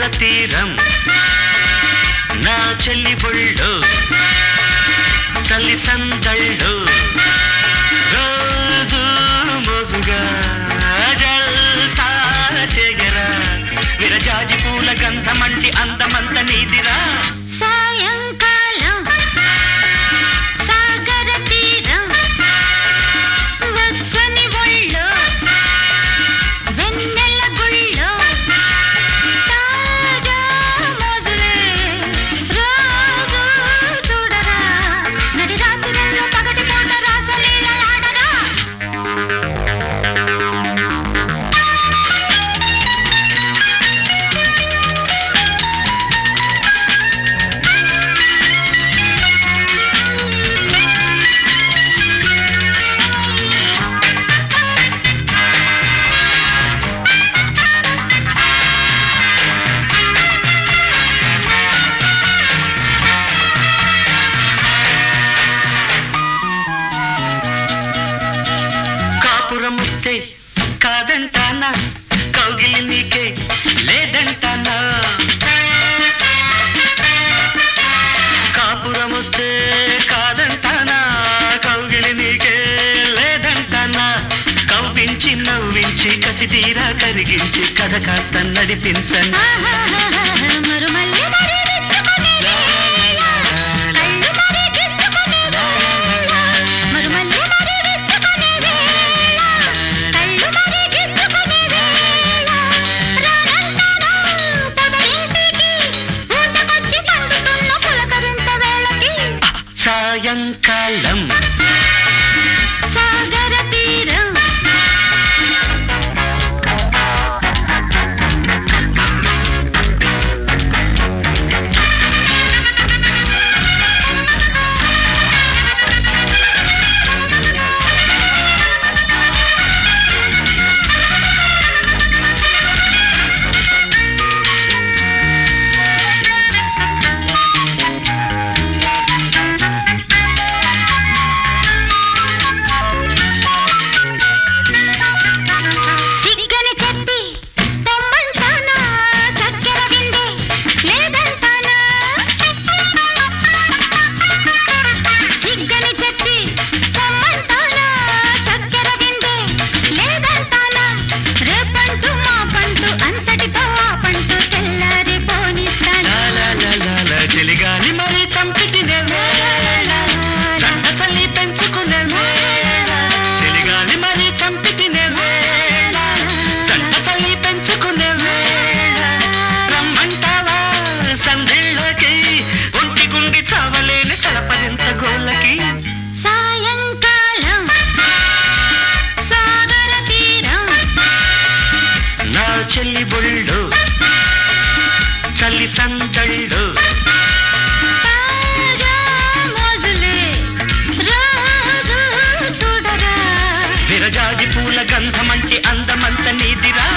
తీరం నా చెల్లి బొళ్ళు చల్లి సందళ్ళు రోజు మోజుగా జల్సా చెగరా విరజాజి పూల గంధమంటి అందమంత నీదిరా సాయంకాలం సాగర తీరం వెచ్చని ఒళ్ళో వెన్నెల గుళ్ళో తాజా మోజులే రోజు చూడరా నడి రాత్రిలో పగటి పూట రాసలీలలాడరా కాపురం వస్తే కాదంటానా కౌగిలి నీకే లేదంటానా కాపురం వస్తే కాదంటానా కౌగిలి నీకే లేదంటానా కవ్వించి నవ్వించి కసిదీరా కరిగించి కథ కాస్త నడిపించను మరుమల్లి మరి విచ్చుకునే వేళ, కళ్ళు మరి గిచ్చుకునే వేళ, మరుమల్లి మరి విచ్చుకునే వేళ, కళ్ళు మరి గిచ్చుకునే వేళ, రానంటానా పొదరింటికి, ఊటకొచ్చి పండుతున్న పులకరింత వేళకి, సాయంకాలం సాగర తీరం సిగ్గని చెప్పి పొమ్మంటానా చక్కెర విందే లేదంటానా సిగ్గని చెప్పి పొమ్మంటానా చక్కెర విందే లేదంటానా రేపంటూ మా పంటూ అంతటితో ఆ పంటూ తెల్లారి పోనిస్తానా లాలాలాలాల చెలిగాలి మరి చంపిటినే చంట చల్లి పెంచుకునే చెలిగాలి మరి చంపిటినే చంట చల్లి పెంచుకునే రమ్మంటావా సందేళ్ళకి ఒంటి గుండి చావలేని సలపరింత గోళ్ళకి సాయంకాలం సాగర తీరం నా చెల్లి బొళ్ళు చల్లి సందళ్ళు తాజా మోజులే రోజు చూడరా విరజాజి పూల గంధమంటి అందమంత నీదిరా